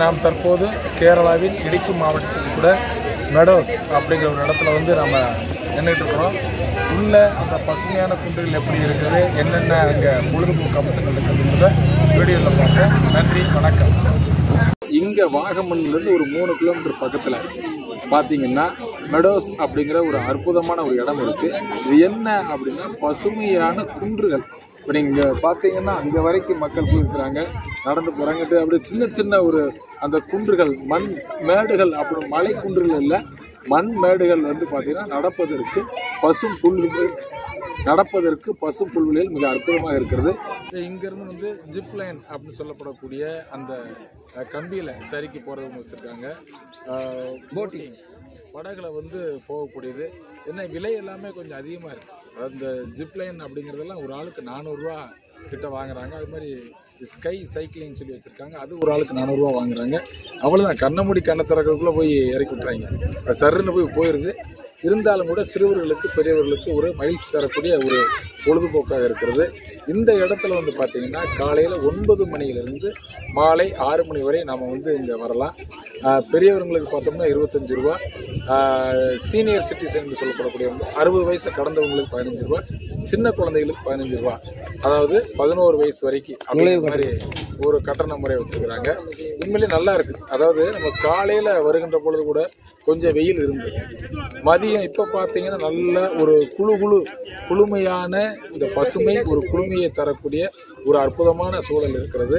நாம் தற்போது கேரளாவின் இடுக்கி மாவட்டத்தில் கூட மெடோஸ் அப்படிங்கிற ஒரு இடத்துல வந்து நம்ம நின்றுட்டு இருக்கிறோம் உள்ள அந்த பசுமையான குன்றுகள் எப்படி இருக்குது என்னென்ன அங்கே பொழுதுபோக்கு அம்சங்கள் இருக்குதுன்றத வீடியோவில் பார்த்தேன் நன்றி வணக்கம் இங்கே வாகமன்லேருந்து ஒரு மூணு கிலோமீட்டர் பக்கத்தில் பார்த்தீங்கன்னா மெடோஸ் அப்படிங்கிற ஒரு அற்புதமான ஒரு இடம் இருக்குது இது என்ன அப்படின்னா பசுமையான குன்றுகள் இப்போ நீங்கள் பார்த்தீங்கன்னா அங்கே வரைக்கும் மக்கள் போயிருக்கிறாங்க நடந்து போகிறாங்கிட்டு அப்படியே சின்ன சின்ன ஒரு அந்த குன்றுகள் மண் மேடுகள் அப்படி மலை குன்றுகள் இல்லை மண் மேடுகள் வந்து பார்த்தீங்கன்னா நடப்பதற்கு பசும் புல்கள் நடப்பதற்கு பசு புல்வெளியில் மிக அற்புதமாக இருக்கிறது இங்கேருந்து வந்து ஜிப் லைன் அப்படின்னு சொல்லப்படக்கூடிய அந்த அஹ், கம்பியில சரிக்கு போகிறவங்க வச்சுருக்காங்க போட்டிங் படகுல வந்து போகக்கூடியது என்ன விலை எல்லாமே கொஞ்சம் அதிகமாக இருக்குது அந்த ஜிப் லைன் அப்படிங்கிறதெல்லாம் ஒரு ஆளுக்கு நானூறுரூவா கிட்ட வாங்குறாங்க அது மாதிரி ஸ்கை சைக்கிளிங் சொல்லி வச்சுருக்காங்க அது ஒரு ஆளுக்கு நானூறுரூவா வாங்குறாங்க அவ்வளோதான் கண்ணமுடி கண்ணத்திறக்கிறதுக்குள்ளே போய் இறக்கி விட்றாங்க அது சருன்னு போய் போயிடுது இருந்தாலும் கூட சிறுவர்களுக்கு பெரியவர்களுக்கு ஒரு மகிழ்ச்சி தரக்கூடிய ஒரு பொழுதுபோக்காக இருக்கிறது இந்த இடத்துல வந்து பார்த்தீங்கன்னா காலையில் ஒன்பது மணியிலிருந்து மாலை ஆறு மணி வரை நாம் வந்து இங்கே வரலாம் ஆஹ் பெரியவங்களுக்கு பார்த்தோம்னா இருபத்தஞ்சு ரூபா சீனியர் சிட்டிசன் என்று சொல்லப்படக்கூடியவங்க அறுபது வயசை கடந்தவங்களுக்கு பதினஞ்சு ரூபா சின்ன குழந்தைகளுக்கு பதினஞ்சு ரூபா அதாவது பதினோரு வயசு வரைக்கும் அப்படிங்கிற மாதிரி ஒரு கட்டண முறை வச்சிருக்கிறாங்க உண்மையிலே நல்லா இருக்குது அதாவது நம்ம காலையில் வருகின்ற பொழுது கூட கொஞ்சம் வெயில் இருந்தது மதியம் இப்போ பார்த்தீங்கன்னா நல்ல ஒரு குழு குழு குளுமையான இந்த பசுமை ஒரு குளுமையை தரக்கூடிய ஒரு அற்புதமான சூழல் இருக்கிறது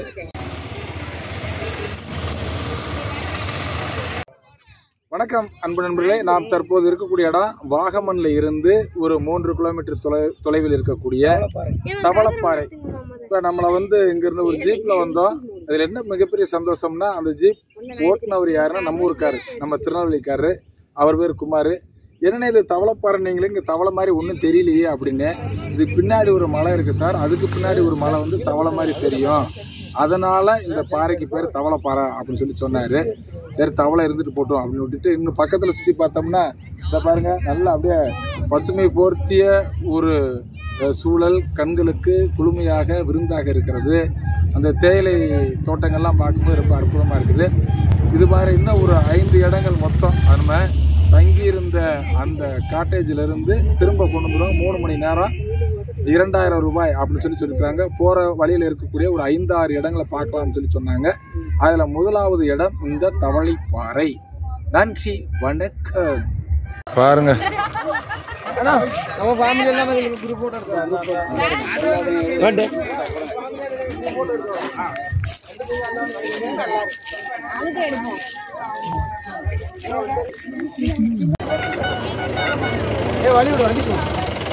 வணக்கம் அன்பு நண்பர்களே நாம் தற்போது இருக்கக்கூடிய இடம் வாகமன்ல இருந்து ஒரு மூன்று கிலோமீட்டர் தொலை தொலைவில் இருக்கக்கூடிய தவளப்பாறை இப்போ நம்மளை வந்து இங்கேருந்து ஒரு ஜீப்பில் வந்தோம் அதில் என்ன மிகப்பெரிய சந்தோஷம்னா அந்த ஜீப் ஓட்டுனவர் யாருன்னா நம்ம ஊருக்காரு நம்ம திருநெல்வேலிக்காரரு அவர் பேர் குமார் என்னென்ன இது தவளப்பாறை நீங்களே இங்கே தவளை மாதிரி ஒன்றும் தெரியலையே அப்படின்னு இது பின்னாடி ஒரு மலை இருக்குது சார் அதுக்கு பின்னாடி ஒரு மலை வந்து தவளை மாதிரி தெரியும் அதனால இந்த பாறைக்கு பேர் தவளைப்பாறை அப்படின்னு சொல்லி சொன்னார் சரி தவளை இருந்துட்டு போட்டோம் அப்படின்னு விட்டுட்டு இன்னும் பக்கத்தில் சுற்றி பார்த்தோம்னா இதை பாருங்க நல்லா அப்படியே பசுமை போர்த்திய ஒரு அஹ், சூழல் கண்களுக்கு குளுமையாக விருந்தாக இருக்கிறது அந்த தேயிலை தோட்டங்கள்லாம் பார்க்கும்போது ரொம்ப அற்புதமாக இருக்குது இது மாதிரி இன்னும் ஒரு ஐந்து இடங்கள் மொத்தம் நம்ம தங்கியிருந்த அந்த காட்டேஜில் இருந்து திரும்ப கொண்டு வந்துடும் மூணு மணி நேரம் இரண்டாயிரம் ரூபாய் அப்படின்னு சொல்லி சொல்லியிருக்காங்க போகிற வழியில் இருக்கக்கூடிய ஒரு ஐந்தாறு இடங்களை பார்க்கலாம்னு சொல்லி சொன்னாங்க அதில் முதலாவது இடம் இந்த தவளைப்பாறை நன்றி வணக்கம் பாருங்க நம்ம ஃபேமிலி எல்லாம் குரூப் போட்டோ எடுத்து ஏ வழி விடு வண்டி போ.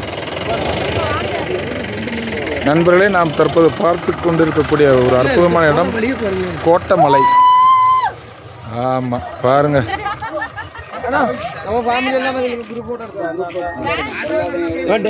நண்பர்களே நாம் தற்போது பார்த்து கொண்டிருக்கக்கூடிய ஒரு அற்புதமான இடம் வெளியே பாருங்க கோட்டமலை ஆமாம் பாருங்க அண்ணா நம்ம ஃபேமிலி எல்லாம் குரூப் போட்டோ எடுத்து வண்டி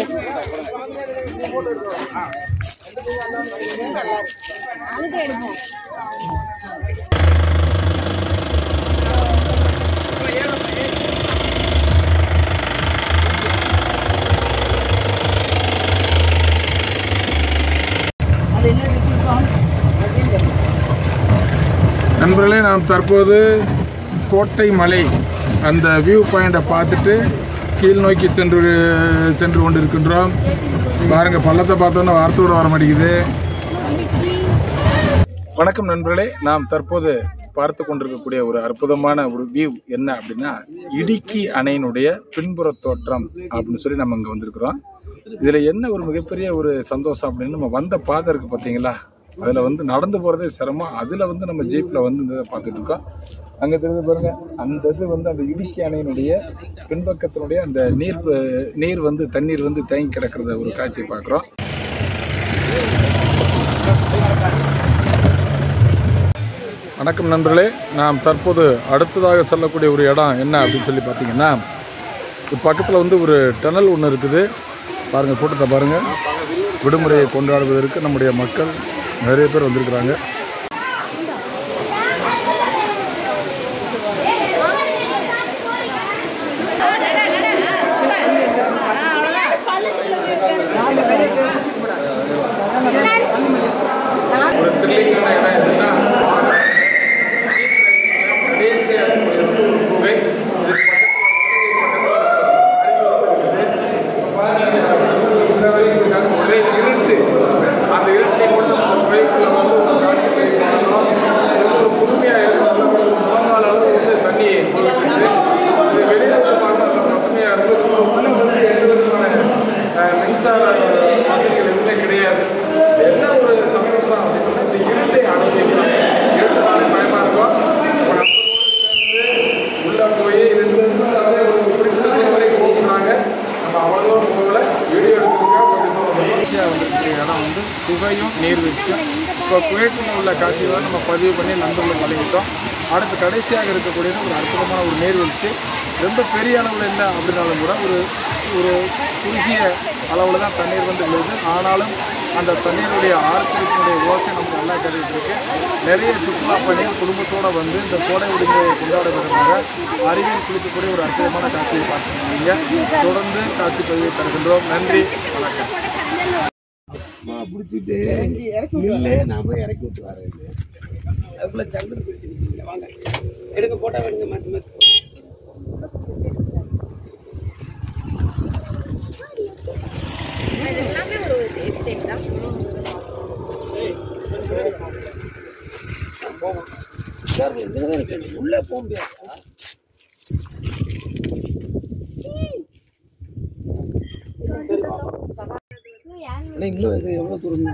நண்பர்களே நாம் தற்போது கோட்டை மலை அந்த வியூ பாயிண்டை பார்த்துட்டு கீழ் நோக்கி சென்று சென்று கொண்டிருக்கின்றோம் பாருங்க பள்ளத்தை பார்த்தோன்னா வார்த்தையோட வர மாட்டேங்குது வணக்கம் நண்பர்களே நாம் தற்போது பார்த்து கொண்டிருக்கக்கூடிய ஒரு அற்புதமான ஒரு வியூ என்ன அப்படின்னா இடுக்கி அணையினுடைய பின்புற தோற்றம் அப்படின்னு சொல்லி நம்ம இங்கே வந்திருக்கிறோம் இதில் என்ன ஒரு மிகப்பெரிய ஒரு சந்தோஷம் அப்படின்னு நம்ம வந்த பாதை இருக்குது பார்த்தீங்களா அதில் வந்து நடந்து போகிறதே சிரமம் அதில் வந்து நம்ம ஜீப்பில் வந்து இந்த இதை பார்த்துட்டு இருக்கோம் அங்கே தெரிஞ்சு பாருங்க அந்த இது வந்து அந்த இடுக்கி அணையினுடைய பின்பக்கத்தினுடைய அந்த நீர் ப- நீர் வந்து தண்ணீர் வந்து தேங்கி கிடக்கிறத ஒரு காட்சியை பார்க்குறோம் வணக்கம் நண்பர்களே நாம் தற்போது அடுத்ததாக செல்லக்கூடிய ஒரு இடம் என்ன அப்படின்னு சொல்லி பார்த்தீங்கன்னா இது பக்கத்தில் வந்து ஒரு டனல் ஒன்று இருக்குது பாருங்கள் கூட்டத்தை பாருங்கள் விடுமுறையை கொண்டாடுவதற்கு நம்முடைய மக்கள் நிறைய பேர் வந்திருக்கிறாங்க ஒரு த்ரில்லிங்கான இடம் எதுன்னா உங்களை வீடியோ எடுக்கிறதுக்காக போயிட்டு ஈஸியாக வந்திருக்கிற இடம் வந்து குகையும் நீர்வீழ்ச்சியும் இப்போ குவைத்தில் உள்ள காட்சிகளை நம்ம பதிவு பண்ணி நண்பர்களுக்கு வழங்கிட்டோம் அடுத்து கடைசியாக இருக்கக்கூடியது ஒரு அற்புதமான ஒரு நீர்வீழ்ச்சி ரொம்ப பெரிய அளவில் இல்லை அப்படின்னாலும் கூட ஒரு ஒரு குறுகிய அளவில் தான் தண்ணீர் வந்து விழுது ஆனாலும் அந்த தண்ணீருடைய ஆர்ப்பரிப்பினுடைய ஓசை நமக்கு நல்லா கிடைச்சிட்டு இருக்கு நிறைய சுற்றுலா பயணிகள் குடும்பத்தோடு வந்து இந்த கோடை விடுமுறையை கொண்டாட விரும்புகிறாங்க அருவியில் குளிக்கக்கூடிய ஒரு அற்புதமான காட்சியை பார்த்துருக்கீங்க தொடர்ந்து காட்சி பதிவை தருகின்றோம் நன்றி வணக்கம் பிடிச்சிட்டு நில்லு நான் போய் இறக்கி விட்டு வரேன் அதுக்குள்ள சங்கர் பிடிச்சிருக்கீங்க வாங்க எடுக்க போட்டா வேணுங்க மாற்றி மாற்றி அது எல்லாமே ஒரு எஸ்டேட் தான் சார் எங்கே தான் இருக்கேன் உள்ளே போக முடியாது இன்னும் இது எவ்வளோ தூரம்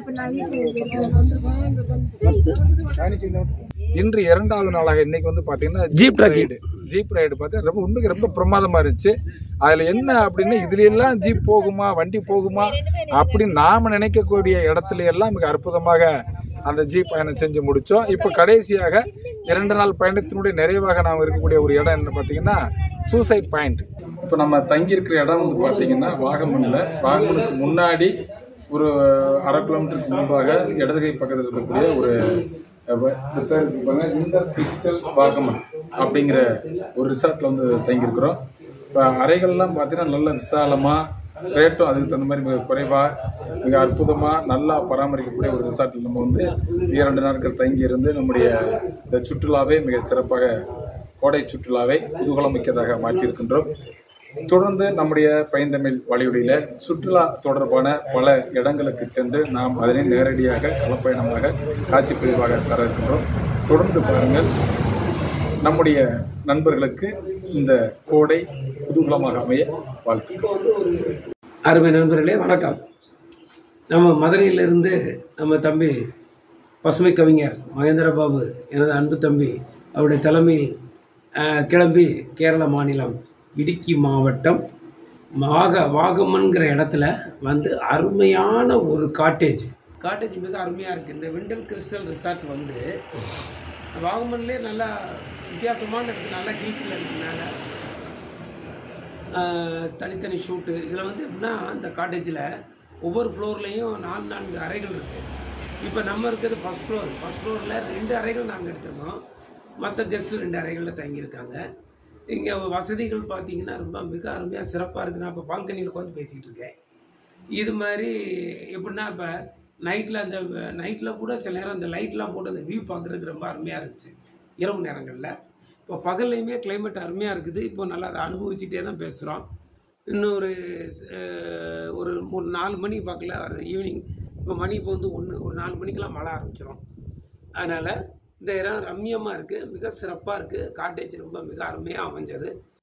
இன்று இரண்டாவது நாளாக இன்னைக்கு வந்து பாத்தீங்கன்னா jeep ride. Ride jeep ride பார்த்தா ரொம்ப உண்மைக்கு ரொம்ப பிரமாதமா இருந்துச்சு அதுல என்ன அப்படின்னா இதுல எல்லாம் ஜீப் போகுமா வண்டி போகுமா அப்படின்னு நாம நினைக்கக்கூடிய இடத்துல எல்லாம் மிக அற்புதமாக அந்த ஜீப் பயணம் செஞ்சு முடிச்சோம் இப்போ கடைசியாக இரண்டு நாள் பயணத்தினுடைய நிறைவாக நாம் இருக்கக்கூடிய ஒரு இடம் என்ன பார்த்தீங்கன்னா சூசைட் பாயிண்ட் இப்போ நம்ம தங்கி இருக்கிற இடம் வந்து பார்த்தீங்கன்னா வாகமன்ல வாகமனுக்கு முன்னாடி ஒரு அரை கிலோமீட்டருக்கு முன்பாக இடதுகை பக்கத்தில் இருக்கக்கூடிய ஒரு அஹ், இந்த பேர் இருக்கு பாருங்க இன்டர் டிஜிட்டல் வாகமன் அப்படிங்கிற ஒரு ரிசார்ட்ல வந்து தங்கியிருக்கிறோம் இப்போ அறைகள்லாம் பார்த்தீங்கன்னா நல்ல விசாலமாக ரேட்டும் அதுக்கு தகுந்த மாதிரி மிக குறைவாக மிக அற்புதமாக நல்லா பராமரிக்கக்கூடிய ஒரு ரிசார்ட்டில் நம்ம வந்து இரண்டு நாட்கள் தங்கி இருந்து நம்முடைய இந்த சுற்றுலாவை மிக சிறப்பாக கோடை சுற்றுலாவை குதூகலமிக்கதாக மாற்றியிருக்கின்றோம் தொடர்ந்து நம்முடைய பைந்தமிழ் வழியொலியில சுற்றுலா தொடர்பான பல இடங்களுக்கு சென்று நாம் அதனை நேரடியாக களப்பயணமாக காட்சி பதிவாக தர இருக்கின்றோம் தொடர்ந்து பாருங்கள் நம்முடைய நண்பர்களுக்கு இந்த கோடை குதூகலமாக அமைய வாழ்த்துக்கள் அருமை நண்பர்களே வணக்கம் நம்ம மதுரையிலிருந்து நம்ம தம்பி பசுமை கவிஞர் மகேந்திர பாபு எனது அன்பு தம்பி அவருடைய தலைமையில் அஹ், கிளம்பி கேரள மாநிலம் இடுக்கி மாவட்டம் மாக வாகமன்கிற இடத்துல வந்து அருமையான ஒரு காட்டேஜ் காட்டேஜ் மிக அருமையாக இருக்குது இந்த விண்டல் கிறிஸ்டல் ரிசார்ட் வந்து வாகமன்லேயே நல்லா வித்தியாசமான இருக்குது நல்லா ஹில்ஸில் இருக்குனால ஆஹ் தனித்தனி ஷூட்டு இதில் வந்து எப்படின்னா இந்த காட்டேஜில் ஒவ்வொரு ஃப்ளோர்லேயும் நாலு நான்கு அறைகள் இருக்குது இப்போ நம்ம இருக்கிறது ஃபஸ்ட் ஃப்ளோர் ஃபஸ்ட் ஃப்ளோரில் ரெண்டு அறைகள் நாங்கள் எடுத்திருக்கோம் மற்ற கெஸ்ட்டு ரெண்டு அறைகளில் தங்கியிருக்காங்க இங்கே வசதிகள் பார்த்தீங்கன்னா ரொம்ப மிக அருமையாக சிறப்பாக இருக்குது நான் இப்போ பால்கனியில் உட்காந்து பேசிகிட்டு இருக்கேன் இது மாதிரி எப்படின்னா இப்போ நைட்டில் அந்த நைட்டில் கூட சில நேரம் அந்த லைட்லாம் போட்டு அந்த வியூ பார்க்குறதுக்கு ரொம்ப அருமையாக இருந்துச்சு இரவு நேரங்களில் இப்போ பகல்லையுமே climate அருமையாக இருக்குது இப்போ நல்லா அதை அனுபவிச்சுட்டே தான் பேசுகிறோம் இன்னும் ஒரு அஹ், ஒரு ஒரு நாலு மணி பார்க்கல வருது ஈவினிங் இப்போ மணி இப்போ வந்து ஒன்று ஒரு நாலு மணிக்கெல்லாம் மழை ஆரம்பிச்சிடும் அதனால் இந்த இடம் ரம்மியமாக இருக்குது மிக சிறப்பாக இருக்குது காட்டேஜ் ரொம்ப மிக அருமையாக அமைஞ்சது